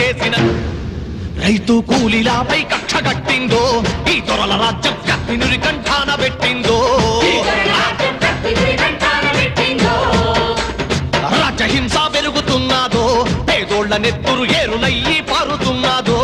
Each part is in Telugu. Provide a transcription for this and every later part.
చేసిన రైతు కూలీలపై కక్ష కట్టిందో ఈ దొరల రాజ్యం కత్తినురి కంఠాన పెట్టిందో రాజహింస పెరుగుతున్నాదో పేదోళ్ల నెత్తురు ఏరులయ్యి పారుతున్నాదో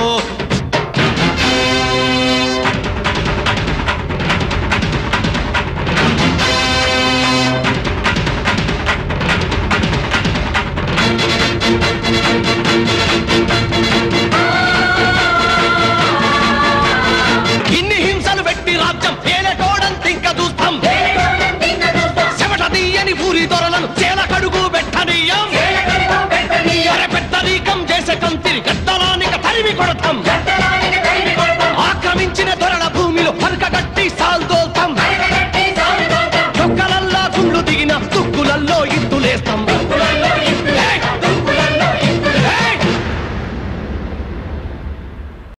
ఇన్ని హింసలు పెట్టి రాజ్యం ఏలటోడంతింక చూస్తాం చెమట తీయని ఊరి దొరలను చేల కడుగు పెట్టనీయం అరే పెద్దరీకం చేసే కంతిరి గద్దలానిక తరిమి కొడతాం